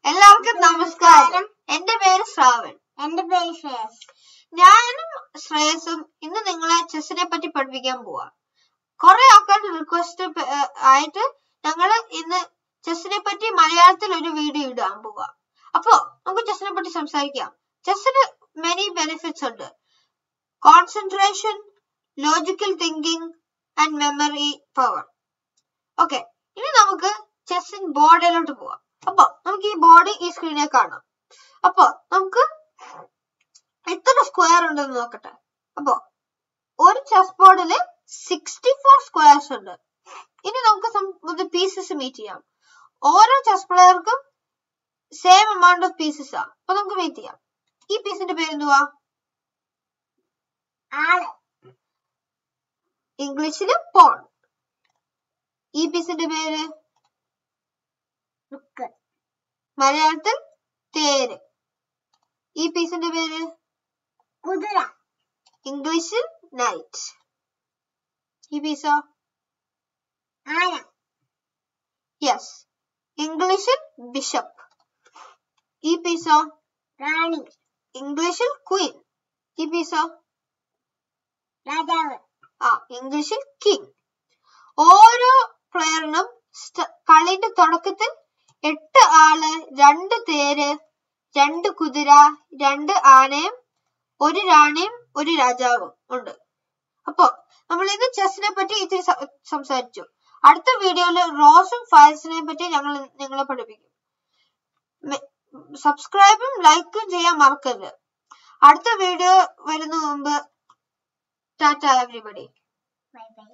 എല്ലാവർക്കും നമസ്കാരം എന്റെ പേര് ശ്രാവൺ എന്റെ പേര് ശ്രേയസ് ഞാനും ശ്രേയസും ഇന്ന് നിങ്ങളെ ചെസ്സിനെ പറ്റി പഠിപ്പിക്കാൻ പോവാ കുറെ ആൾക്കാരുടെ റിക്വസ്റ്റ് ആയിട്ട് ഞങ്ങള് ഇന്ന് ചെസ്സിനെ പറ്റി മലയാളത്തിൽ ഒരു വീഡിയോ ഇടാൻ പോവാ അപ്പോ നമുക്ക് ചെസ്സിനെ പറ്റി സംസാരിക്കാം ചെസ്സിന് മെനി ബെനിഫിറ്റ്സ് ഉണ്ട് concentration logical thinking and memory power okay ഇനി നമുക്ക് ചെസ്സിൻ ബോർഡിലോട്ട് പോവാം അപ്പൊ നമുക്ക് ഈ ബോർഡ് ഈ സ്ക്രീനിൽ കാണാം അപ്പൊ നമുക്ക് എത്ര സ്ക്വയർ ഉണ്ടെന്ന് നോക്കട്ടെ അപ്പൊ ഒരു ചെസ് ബോർഡില് സിക്സ്റ്റി ഫോർ സ്ക്വയർസ് ഉണ്ട് ഇനി നമുക്ക് പീസസ് മീറ്റ് ചെയ്യാം ഓരോ ചെസ് പ്ലെയർക്കും സെയിം എമൗണ്ട് ഓഫ് പീസസ് ആ അപ്പൊ നമുക്ക് മീറ്റ് ചെയ്യാം ഈ പീസിന്റെ പേര് എന്തുവാ ആള് ഇംഗ്ലീഷില് പോൺ ഈ പീസിന്റെ പേര് ബുക്ക് മലയാളത്തിൽ തേര് ഈ പീസിന്റെ പേര് കുതിര ഇംഗ്ലീഷിൽ നൈറ്റ് ഈ പീസോ ആന യെസ് ഇംഗ്ലീഷിൽ ബിഷപ്പ് ഈ പീസോ റാണി ഇംഗ്ലീഷിൽ ക്വീൻ ഈ പീസോ രാജാവ് ആ ഇംഗ്ലീഷിൽ കിങ് ഓരോ പ്ലെയറിനും കളിന്റെ തുടക്കത്തിൽ എട്ട് ആള് രണ്ട് തേര് രണ്ട് കുതിര രണ്ട് ആനയും ഒരു റാണിയും ഒരു രാജാവും ഉണ്ട് അപ്പോ നമ്മൾ ഇന്ന് ചെസ്സിനെ പറ്റി ഇത്തിരി സ- സംസാരിച്ചു അടുത്ത വീഡിയോയിൽ റോസും ഫയൽസിനെ പറ്റി ഞങ്ങൾ നിങ്ങളെ പഠിപ്പിക്കും സബ്സ്ക്രൈബും ലൈക്കും ചെയ്യാൻ മറക്കരുത് അടുത്ത വീഡിയോ വരുന്ന മുമ്പ് ടാറ്റ എവരിബഡി ബൈ ബൈ